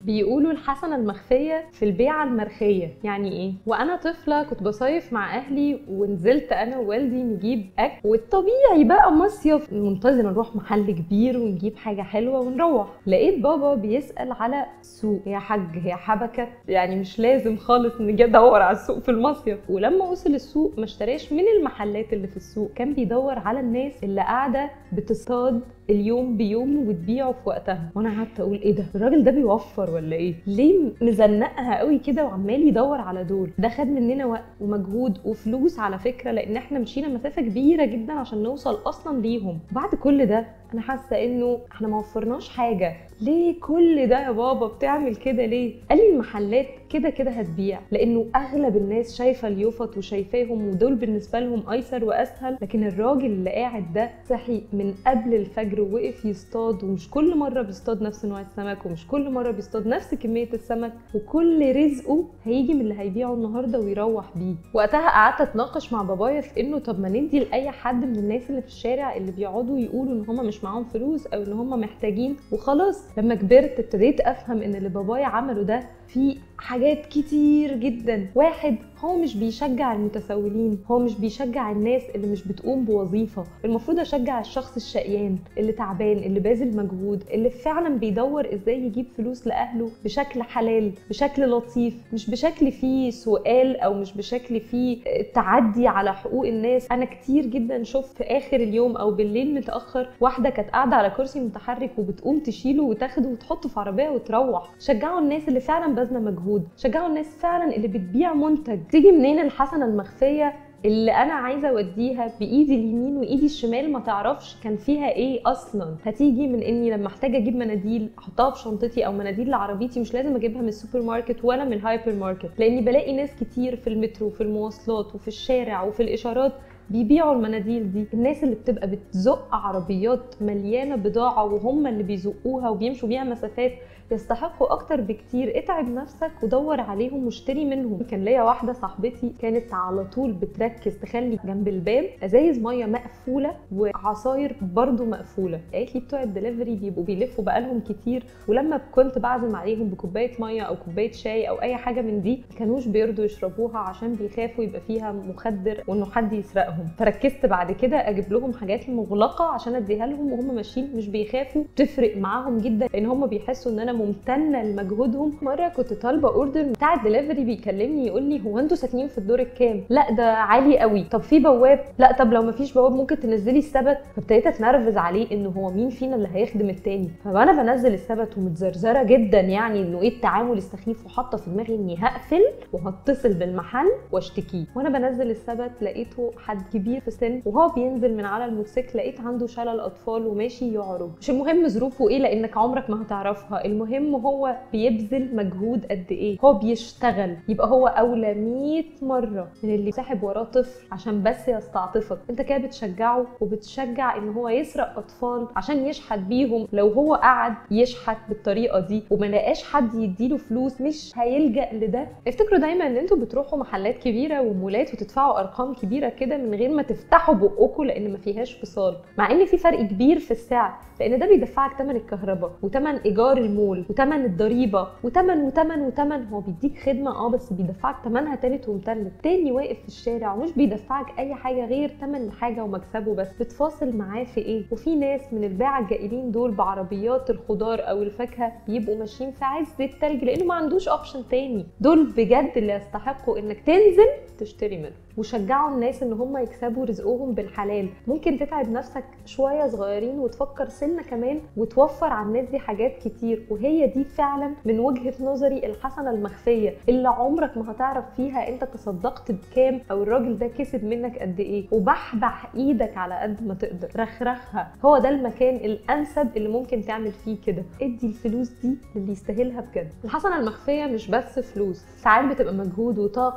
بيقولوا الحسنة المخفية في البيعة المرخية يعني ايه؟ وانا طفلة كنت بصيف مع اهلي ونزلت انا ووالدي نجيب اكل والطبيعي بقى مصيف منتظر نروح محل كبير ونجيب حاجة حلوة ونروح لقيت بابا بيسأل على السوق يا حاج هي حبكة يعني مش لازم خالص نجي ادور على السوق في المصيف ولما وصل السوق ما اشتراش من المحلات اللي في السوق كان بيدور على الناس اللي قاعدة بتصطاد اليوم بيوم وتبيعه في وقتها وانا قعدت اقول ايه ده الراجل ده بيوفر ولا ايه ليه مزنقها قوي كده وعمال يدور على دول ده خد مننا وقت ومجهود وفلوس على فكره لان احنا مشينا مسافه كبيره جدا عشان نوصل اصلا ليهم بعد كل ده انا حاسه انه احنا ما وفرناش حاجه ليه كل ده يا بابا بتعمل كده ليه قال لي المحلات كده كده هتبيع لانه اغلب الناس شايفه اليوفط وشايفاهم ودول بالنسبه لهم ايسر واسهل لكن الراجل اللي قاعد ده صحي من قبل الفجر ووقف يصطاد ومش كل مره بيصطاد نفس نوع السمك ومش كل مره بيصطاد نفس كميه السمك وكل رزقه هيجي من اللي هيبيعه النهارده ويروح بيه وقتها قعدت اتناقش مع بابايا في انه طب ما ندي لاي حد من الناس اللي في الشارع اللي بيقعدوا يقولوا ان هم مش معاهم فلوس او ان هم محتاجين وخلاص لما كبرت ابتديت افهم ان اللي بابايا عمله ده في حاجات كتير جدا واحد هو مش بيشجع المتسولين هو مش بيشجع الناس اللي مش بتقوم بوظيفة المفروض اشجع الشخص الشقيان اللي تعبان اللي باذل مجهود اللي فعلا بيدور ازاي يجيب فلوس لاهله بشكل حلال بشكل لطيف مش بشكل فيه سؤال او مش بشكل فيه تعدي على حقوق الناس انا كتير جدا شفت في اخر اليوم او بالليل متاخر واحده كانت قاعده على كرسي متحرك وبتقوم تشيله وتاخده وتحطه في عربيه وتروح شجعوا الناس اللي فعلا باذله مجهود شجعوا الناس فعلا اللي بتبيع منتج تيجي منين الحسنه المخفيه اللي انا عايزه اوديها بايدي اليمين وايدي الشمال ما تعرفش كان فيها ايه اصلا هتيجي من اني لما احتاج اجيب مناديل احطها في شنطتي او مناديل لعربيتي مش لازم اجيبها من السوبر ماركت ولا من الهايبر ماركت لاني بلاقي ناس كتير في المترو وفي المواصلات وفي الشارع وفي الاشارات بيبيعوا المناديل دي الناس اللي بتبقى بتزق عربيات مليانه بضاعه وهم اللي بيزقوها وبيمشوا بيها مسافات يستحقوا اكتر بكتير اتعب نفسك ودور عليهم واشتري منهم كان ليا واحده صاحبتي كانت على طول بتركز تخلي جنب الباب ازايز ميه مقفوله وعصاير برضو مقفوله قالت لي بتوع الدليفري بيبقوا بيلفوا بقالهم كتير ولما كنت بعزم عليهم بكوبايه ميه او كوبايه شاي او اي حاجه من دي ما كانوش بيرضوا يشربوها عشان بيخافوا يبقى فيها مخدر وانه حد يسرقهم فركزت بعد كده اجيب لهم حاجات مغلقه عشان اديها لهم وهم ماشيين مش بيخافوا تفرق معاهم جدا لان هم بيحسوا ان انا ممتنه لمجهودهم مره كنت طالبه اوردر بتاع الدليفري بيكلمني يقول لي هو انتوا ساكنين في الدور الكام لا ده عالي قوي طب في بواب لا طب لو مفيش بواب ممكن تنزلي السبت فابتديت اتنرفز عليه انه هو مين فينا اللي هيخدم التاني فانا بنزل السبت ومتزرزره جدا يعني انه ايه التعامل السخيف وحاطه في دماغي اني هقفل وهتصل بالمحل واشتكيه وانا بنزل السبت لقيته حد كبير في السن وهو بينزل من على الموتوسيكل لقيت عنده شلل اطفال وماشي يعرج مش المهم ظروفه ايه لانك عمرك ما هتعرفها المهم هو بيبذل مجهود قد ايه هو بيشتغل يبقى هو اولى 100 مره من اللي ساحب وراه طفل عشان بس يستعطفك انت كده بتشجعه وبتشجع ان هو يسرق اطفال عشان يشحت بيهم لو هو قعد يشحت بالطريقه دي وما لقاش حد يديله فلوس مش هيلجا لده افتكروا دايما ان انتوا بتروحوا محلات كبيره ومولات وتدفعوا ارقام كبيره كده من غير ما تفتحوا بقكم لان ما فيهاش فصال مع ان في فرق كبير في السعر لان ده بيدفعك ثمن الكهرباء وثمن ايجار المول وثمن الضريبه وثمن وثمن وثمن هو بيديك خدمه اه بس بيدفعك ثمنها تالت ومتلت تاني واقف في الشارع ومش بيدفعك اي حاجه غير ثمن الحاجه ومكسبه بس بتفاصل معاه في ايه وفي ناس من الباعة الجائلين دول بعربيات الخضار او الفاكهه بيبقوا ماشيين في عز التلج لانه ما عندوش اوبشن تاني دول بجد اللي يستحقوا انك تنزل تشتري منهم وشجعوا الناس ان هم يكسبوا رزقهم بالحلال ممكن تتعب نفسك شويه صغيرين وتفكر سنه كمان وتوفر على الناس دي حاجات كتير وهي دي فعلا من وجهه نظري الحسنه المخفيه اللي عمرك ما هتعرف فيها انت تصدقت بكام او الراجل ده كسب منك قد ايه وبحبح ايدك على قد ما تقدر رخرخها هو ده المكان الانسب اللي ممكن تعمل فيه كده ادي الفلوس دي للي يستاهلها بجد الحسنه المخفيه مش بس فلوس ساعات بتبقى مجهود وطاقه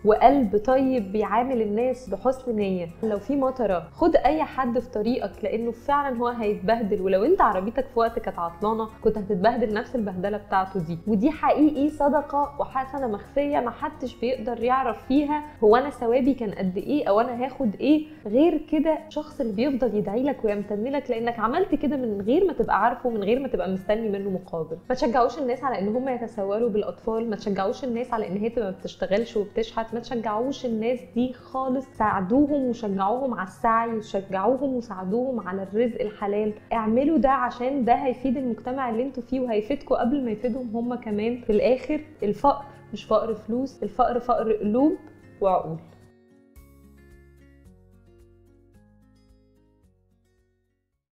وقلب طيب بيعامل الناس بحسن نيه لو في مطره خد اي حد في طريقك لانه فعلا هو هيتبهدل ولو انت عربيتك في وقت كانت عطلانه كنت هتتبهدل نفس البهدله بتاعته دي ودي حقيقي صدقه وحسنه مخفيه ما حدش بيقدر يعرف فيها هو انا ثوابي كان قد ايه او انا هاخد ايه غير كده الشخص اللي بيفضل يدعي لك ويمتن لك لانك عملت كده من غير ما تبقى عارفه من غير ما تبقى مستني منه مقابل ما تشجعوش الناس على ان هم يتسولوا بالاطفال ما تشجعوش الناس على ان هي تبقى بتشتغلش وبتشحت ما تشجعوش الناس دي خالص ساعدوهم وشجعوهم على السعي وشجعوهم وساعدوهم على الرزق الحلال اعملوا ده عشان ده هيفيد المجتمع اللي انتوا فيه وهيفيدكم قبل ما يفيدهم هم كمان في الاخر الفقر مش فقر فلوس الفقر فقر قلوب وعقول